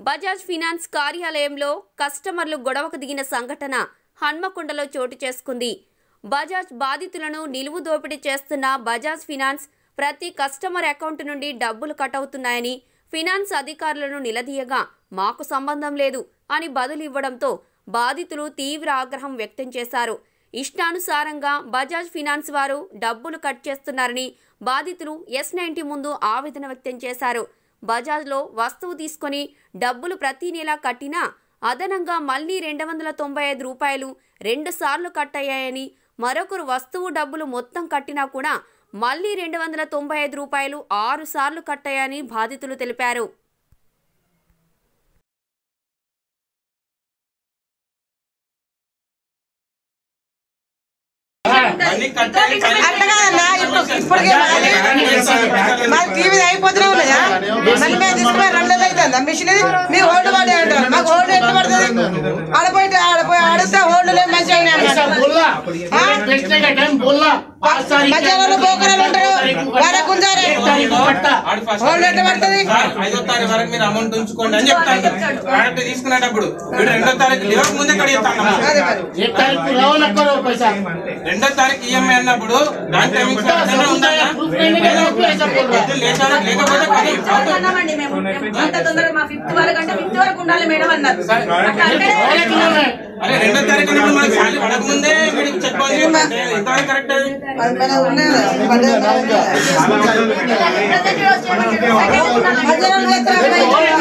Bajaj finance కార్యాలయంలో కస్టమర్లు గొడవకు దిగిన సంఘటన హన్మకొండలో చోటు చేసుకుంది బజాజ్ బాధితులను నిలువు దోపిడీ చేస్తున్న బజాజ్ ఫినాన్స్ ప్రతి కస్టమర్ అకౌంట్ నుండి డబ్బులు కట్ అవుతున్నాయని ఫినాన్స్ అధికారులను నిలదీయగా మాకు సంబంధం లేదు అని బదులివ్వడంతో బాధితులు తీవ్ర ఆగ్రహం వ్యక్తం చేశారు ఇష్టానుసారంగా బజాజ్ ఫినాన్స్ వారు డబ్బులు కట్ చేస్తున్నారని బాధితులు ఎస్ నైన్టీ ముందు ఆవేదన వ్యక్తం చేశారు బజాజ్లో వస్తువు తీసుకొని డబ్బులు ప్రతి నెల కట్టినా అదనంగా మళ్లీ రెండు వందల తొంభై ఐదు రూపాయలు రెండు సార్లు కట్ అయ్యాయని మరొకరు వస్తువు డబ్బులు మొత్తం కట్టినా కూడా మళ్లీ రెండు వందల తొంభై ఐదు రూపాయలు ఆరు సార్లు కట్ అయ్యాయని బాధితులు తెలిపారు అన్ని కట్టాలి కానీ అట్లా కాదన్నా ఇప్పుడు ఇప్పటికే మాది- మాది టీవీ అయిపోతూనే ఉన్నాయా మళ్ళీ మేము తీసుకుపోయి రెండు నెలలు అవుతుందా మిషన్ ఇది మీ హోల్డ్ పడే అంటారు మాకు హోల్డ్ ఎట్లా పడుతుంది ఆడపోయి ఆడపోయి ఆడిస్తే హోల్డ్ లేదు మంచిగా అయినాయి అన్నారు. बोलना बेचने का टाइम बोलना पाँच तारीख బజార్లో బోకరాలు ఉంటారు వారే గుంజారే तारीख को कट्टा ఆడు ఫస్ట్ హోల్డ్ ఎట్లా పడుతుంది సార్, ఐదో తారీఖు వరకు మీరు అమౌంట్ ఉంచుకోండి అని చెప్తాను ప్రోడక్ట్ తీసుకునేటప్పుడు వీడు రెండో తారీఖు లేవక ముందే కడిగిస్తాను అదే మరి एक तारीख को रहो न करो पैसा రెండో తారీఖు ఈఎంఐ అన్నప్పుడు బ్యాంక్ టైమింగ్స్ ఏదైనా ఉందా प्रूफ नहीं है तो ऐसा बोल रहा है లేదా లేకపోతే పని అవుతుంది. అన్నామండి మేము అంత తొందరగా మా ఫిఫ్త్ వరకు అంటే ఫిఫ్త్ వరకు ఉండాలి మేడం అన్నారు సార్, అట్లా అంటే और एक लोग है అరే రెండో తారీఖు అన్నప్పుడు మనకి సాలరీ పడక ముందే వీడికి చెక్ పౌన్స్ చేస్తుంటే ఎంతవరకు కరెక్ట్ అది అది మన ఉన్నది బజార్ మధ్యలో చేస్తారు.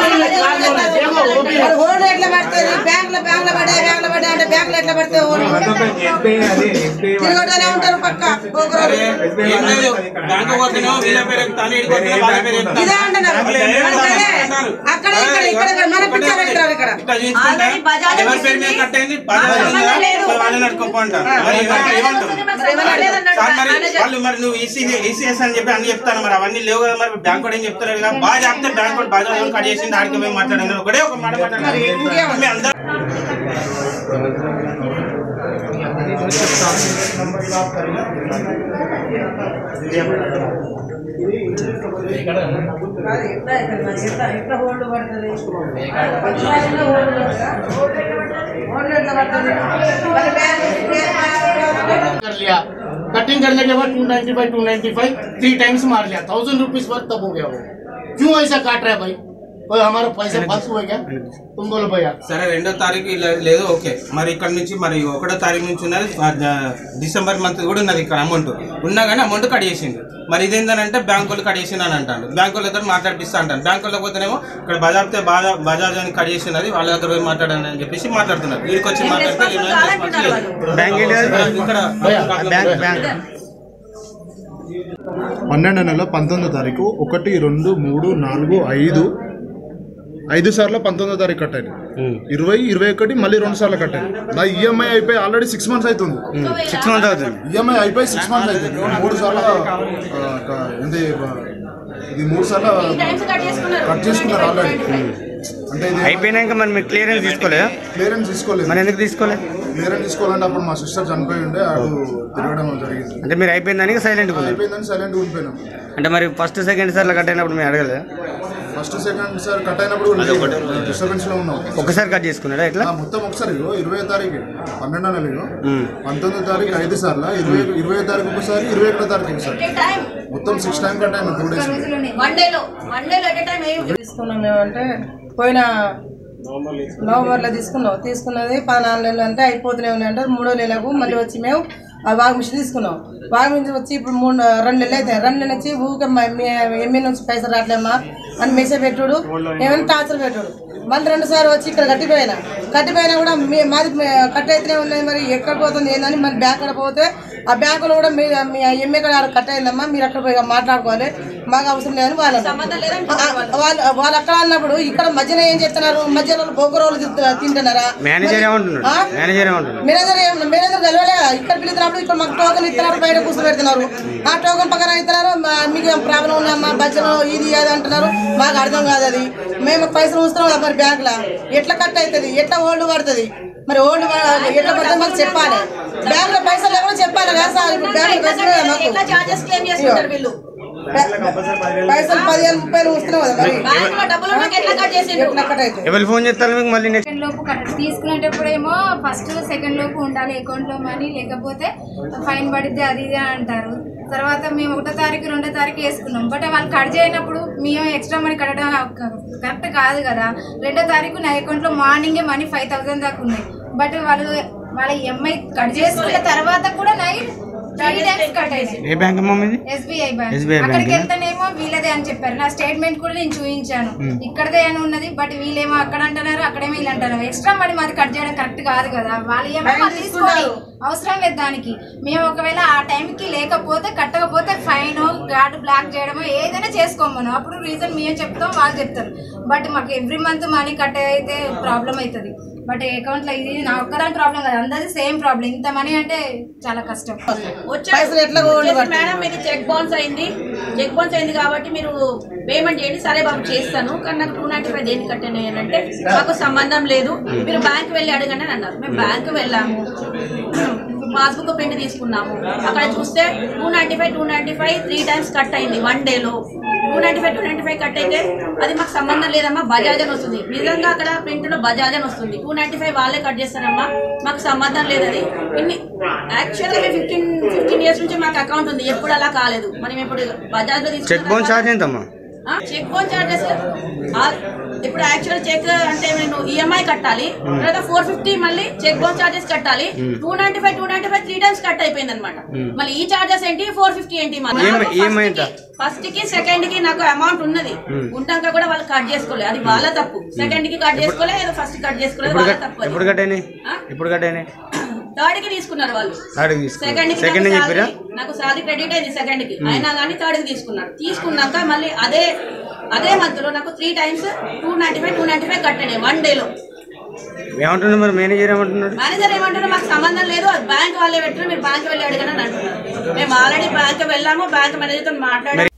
మరి హోల్డ్ ఎట్లా పడుతుంది బ్యాంక్ లో బ్యాంక్ లో పడే బ్యాంక్ లో పడే అంటే బ్యాంక్ లో ఎట్లా పడుతుంది హోల్డ్ తిరగటనే ఉంటారు పక్క బోకరాలు అరే, ఏం లేదు బ్యాంక్ పోతేనేమో వీళ్ళ పేరు చెప్తాను ఇడికి పోతే వాళ్ళ పేరు చెప్తాను ఇదే అంటున్నారు వాళ్ళు ఏం చేస్తారు? అక్కడ ఇక్కడ ఇక్కడ ఇక్కడ మన పిక్చర్ పెడతారు ఇక్కడ ఇట్లా చూపించుకుంటే ఆల్రెడీ బజాజ్ ఎవరి పేరు మీద కట్టయింది బజాజ్ ఉందా? లేదు. మరి వాళ్ళని అడుక్కోపో అంటారు. మరి ఎవరు ఏమంటారు? సార్ మరి వాళ్ళు మరి నువ్వు ఈసీ ఈసీఎస్ అని చెప్పి అన్ని చెప్తాను మరి అవన్నీ లేవు కదా మరి బ్యాంక్ కూడా ఏం చెప్తారు కదా బాగా చెప్తే బ్యాంక్ కూడా బాగా కట్ చేసింది ఆడికి పోయి మాట్లాడాను ఒకటే ఒక మాట మాట్లాడారు మీ అందరూ ఎట్లా హోల్డ్ పడుతుంది హోల్డ్ ఎట్లా పడుతుంది మరి బ్యాంక్ कर लिया कटिंग करने के बाद 295 295 थ्री टाइम्स मार लिया थाउजेंड रुपीज वर्थ तब हो गया वो क्यों ऐसा काट रहा है भाई कोई हमारा पैसा फालतू है क्या तुम बोलो भैया సరే రెండో తారీఖు ఇలా లేదు ఓకే మరి ఇక్కడ నుంచి మరి ఒకటో తారీఖు నుంచి ఉన్నది ఆ, జ- డిసెంబర్ మంత్ కూడా ఉన్నది ఇక్కడ అమౌంట్ ఉన్నా కానీ అమౌంట్ కట్ చేసిండు మరి ఇదేంటంటే బ్యాంక్ వాళ్ళు కట్ చేసిండు అని అంటాడు బ్యాంక్ వాళ్ళ దగ్గర మాట్లాడిపిస్తా అంటాను బ్యాంక్ వాళ్ళకి పోతేనేమో ఇక్కడ బజార్తే బాజా బజాజ్ అని కట్ చేసినది వాళ్ళ దగ్గర పోయి మాట్లాడాలని అని చెప్పేసి మాట్లాడుతున్నారు వీడికి వచ్చి మాట్లాడితే ఏం రెస్పాన్స్ లేదు. ఇక్కడ పన్నెండు నెల పంతొమ్మిదో తారీఖు ఒకటి రెండు మూడు నాలుగు ఐదు ఐదు సార్లు పంతొమ్మిదో తారీఖు కట్టాను ఇరవై ఇరవై ఒకటి మళ్ళీ రెండు సార్లు కట్టాను నా ఈఎంఐ అయిపోయి ఆల్రెడీ సిక్స్ మంత్స్ అవుతుంది సిక్స్ మంత్ అవుతుంది ఈఎంఐ అయిపోయి సిక్స్ మంత్స్ అవుతుంది మూడు సార్లు ఆ, క- ఏంది ఆ, ఇది మూడు సార్లు కట్ చేసుకున్నారు ఆల్రెడీ అంటే ఇది అయిపోయినాక మరి మీరు క్లియరెన్స్ తీసుకోలేదా క్లియరెన్స్ తీసుకోలేదు మరి ఎందుకు తీసుకోలేదు క్లియరెన్స్ తీసుకోవాలంటే అప్పుడు మా సిస్టర్ చనిపోయి ఉండే అటు తిరగడం జరిగింది అంటే మీరు అయిపోయిందని సైలెంట్ ఉన్నారు అయిపోయిందని సైలెంట్ ఉండిపోయినాం అంటే మరి ఫస్ట్ సెకండ్ సార్లు కట్ అయినప్పుడు మీరు అడగలేదా ఫస్ట్ సెకండ్ సార్ కట్ అయినప్పుడు డిస్టర్బెన్స్ లో ఉన్నాం ఒకసారి కట్ చేసుకున్నాడా ఇట్లా ఆ, మొత్తం ఒకసారి ఇగో ఇరవై తారీఖు పన్నెండో నెల ఇగో పంతొమ్మిదో తారీఖు ఐదు సార్లు ఇరవై ఇరవై తారీఖు ఒకసారి ఇరవై ఒకటో తారీఖు ఒకసారి టైం మొత్తం సిక్స్ టైం కట్ అయినా టూ డేస్ వన్ డేలో వన్ డేలో ఎట్ టైం ఏం తీసుకున్నాం మేమంటే పోయిన నవంబర్లో తీసుకున్నాం తీసుకున్నది పద్నాలుగు నెలలు అంటే అయిపోతూనే ఉన్నాయి అంటే మూడో నెలకు మళ్ళీ వచ్చి మేము ఆ వాగు మిషన్ తీసుకున్నాం వాగు మిషన్ వచ్చి ఇప్పుడు మూడు రెండు నెలలు అయితే రెండు నెలలు వచ్చి ఊరికే ఎంఏ నుంచి పైసలు రావట్లేమ్మా అని మెసేజ్ పెట్టుడు ఏమైనా టార్చర్ పెట్టుడు మళ్ళీ రెండు సార్లు వచ్చి ఇక్కడ కట్టిపోయినా కట్టిపోయినా కూడా మీ మాది కట్ అయితేనే ఉన్నాయి మరి ఎక్కడ పోతుంది ఏందని మరి బ్యాంక్ కాడ పోతే ఆ బ్యాంకులో కూడా మీ మీ ఎంఏ కూడా ఆడ కట్ అయిందమ్మా మీరు అక్కడ పోయి మాట్లాడుకోవాలి మాకు అవసరం లేదని వాళ్ళు అన్నారు. ఆ, వాళ్ళు వాళ్ళు అక్కడ అన్నప్పుడు ఇక్కడ మధ్యన ఏం చేస్తున్నారు మధ్యలో బొగ్గరోలు తింటున్నారా మేనేజర్ ఏమంటున్నాడు ఆ? మేనేజర్ ఏమంటున్నాడు మేనేజర్ ఏం- మేనేజర్ కలవలే ఇక్కడ పిలుతున్నప్పుడు ఇక్కడ మాకు టోకెన్ ఇస్తున్నారు బయట కూర్చోబెడుతున్నారు ఆ టోకెన్ పక్కన ఇస్తున్నారు మా- మీకు ఏం ప్రాబ్లం ఉందమ్మా బడ్జెట్ ఇది అది అంటున్నారు మాకు అర్థం కాదు అది మేము పైసలు ఉంచుతున్నాం కదా మరి బ్యాంక్ లో ఎట్లా కట్ అవుతుంది ఎట్లా ఓల్డ్ పడుతుంది మరి ఓల్డ్ ఎట్లా పడుతుంది మాకు చెప్పాలి బ్యాంక్ లో పైసలు ఎవరో చెప్పాలి కదా సార్ ఇప్పుడు బ్యాంక్ ఎట్లా చార్జెస్ క్లెయిమ్ చేసుకుంటారు వీళ్ళు పైసలు పదిహేను ముప్పై వస్తున్నావు కదా మరి బ్యాంక్ లో డబ్బులు ఉన్నాక ఎట్లా కట్ చేసిండు ఎట్లా కట్ అయితే ఎవరు ఫోన్ చేస్తారు మీకు మళ్ళీ నెక్స్ట్ సెకండ్ లోపు కట్ తీసుకునేటప్పుడేమో ఫస్ట్ సెకండ్ లోపు ఉండాలి అకౌంట్ లో మనీ లేకపోతే ఫైన్ పడిద్ది అది ఇది అని అంటారు తర్వాత మేము ఒకటో తారీఖు రెండో తారీఖు వేసుకున్నాం బట్ వాళ్ళు కట్ చేయనప్పుడు మేము ఎక్స్ట్రా మనీ కట్టడం కరెక్ట్ కాదు కదా రెండో తారీఖు నా అకౌంట్ లో మార్నింగే మనీ ఫైవ్ థౌసండ్ దాకా ఉన్నాయి బట్ వాళ్ళు వాళ్ళ ఈఎంఐ కట్ చేసుకున్న తర్వాత కూడా నైట్ త్రీ టైమ్స్ కట్ అయింది ఏ బ్యాంక్ అమ్మా మీది ఎస్బీఐ బ్యాంక్ SBI bank అక్కడికి ఆ? వెళ్తేనేమో వీళ్ళదే అని చెప్పారు నా స్టేట్మెంట్ కూడా నేను చూపించాను ఇక్కడదే అని ఉన్నది బట్ వీళ్ళేమో అక్కడ అంటున్నారు అక్కడేమో వీళ్ళు అంటున్నారు ఎక్స్ట్రా మరి మాది కట్ చేయడం కరెక్ట్ కాదు కదా వాళ్ళు ఏమో మాది తీసుకోవాలి అవసరం లేదు దానికి మేము ఒకవేళ ఆ టైంకి లేకపోతే కట్టకపోతే ఫైన్ కార్డు బ్లాక్ చేయడమో ఏదైనా చేసుకోమను అప్పుడు రీజన్ మేము చెప్తాం వాళ్ళు చెప్తారు బట్ మాకు ఎవ్రీ మంత్ మనీ కట్ అయితే ప్రాబ్లం అవుతుంది బట్ అకౌంట్లో ఇది నా ఒక్కదాని ప్రాబ్లం కాదు అందరిది సేమ్ ప్రాబ్లం ఇంత మనీ అంటే చాలా కష్టం వచ్చాడు. పైసలు ఎట్లా పోవాలి వచ్చేసి, బట్టి? మేడం మీది చెక్ బౌన్స్ అయింది చెక్ బౌన్స్ అయింది కాబట్టి మీరు పేమెంట్ చేయండి సరే బాబు చేస్తాను కానీ నాకు టూ నైన్టీ ఫైవ్ దేనికి కట్టాను అని అంటే మాకు సంబంధం లేదు మీరు బ్యాంక్ వెళ్ళి అడగండి అని అన్నారు మేము బ్యాంక్ వెళ్ళాము పాస్బుక్ ప్రింట్ తీసుకున్నాము అక్కడ చూస్తే two ninety five two ninety five three times cut అయింది వన్ డేలో two ninety five two ninety five cut అయితే అది మాకు సంబంధం లేదమ్మా బజాజ్ అని వస్తుంది నిజంగా అక్కడ ప్రింట్ లో బజాజ్ అని వస్తుంది టూ నైన్టీ ఫైవ్ వాళ్ళే కట్ చేస్తారమ్మా మాకు సంబంధం లేదు అది ఇన్ని యాక్చువల్గా మేము ఫిఫ్టీన్ ఫిఫ్టీన్ ఇయర్స్ నుంచి మాకు అకౌంట్ ఉంది ఎప్పుడు అలా కాలేదు మనం ఇప్పుడు బజాజ్ లో చెక్ బౌన్స్ ఛార్జ్ ఎంతమ్మా చెక్ బౌన్స్ చార్జెస్ ఇప్పుడు యాక్చువల్ చెక్ అంటే నేను ఈఎంఐ కట్టాలి తర్వాత ఫోర్ ఫిఫ్టీ మళ్ళీ చెక్ బౌన్స్ చార్జెస్ కట్టాలి two ninety five two ninety five three times cut అయిపోయింది అనమాట మళ్ళీ ఈ చార్జెస్ ఏంటి ఫోర్ ఫిఫ్టీ ఏంటి EMI EMI ఎంత? ఫస్ట్ కి సెకండ్ కి నాకు అమౌంట్ ఉన్నది ఉంటాక కూడా వాళ్ళు కట్ చేసుకోలేదు అది వాళ్ళ తప్పు సెకండ్ కి కట్ చేసుకోలేదు ఏదో ఫస్ట్ కట్ చేసుకోలేదు ఎప్పుడు వాళ్ళ కట్ తప్పు ఎప్పుడు కట్టయినాయి ఆ? ఎప్పుడు కట్టయినాయి థర్డ్ కి తీసుకున్నారు వాళ్ళు థర్డ్ తీసుకో సెకండ్ కి సెకండ్ నాకు చెప్పిరా salary- నాకు సాలరీ క్రెడిట్ అయింది సెకండ్ కి అయినా కానీ థర్డ్ కి తీసుకున్నాను తీసుకున్నాక మళ్ళీ అదే అదే మంత్ లో నాకు three times two ninety five two ninety five కట్టాడు వన్ డే లో ఏమంటున్నారు మరి మేనేజర్ ఏమంటున్నాడు మేనేజర్ ఏమంటారు మాకు సంబంధం లేదు అది బ్యాంక్ వాళ్ళే పెట్టారు మీరు బ్యాంక్ వెళ్ళి అడగండి అని అంటున్నారు మేము ఆల్రెడీ బ్యాంక్ వెళ్ళాము బ్యాంక్ మేనేజర్ తో మాట్లాడి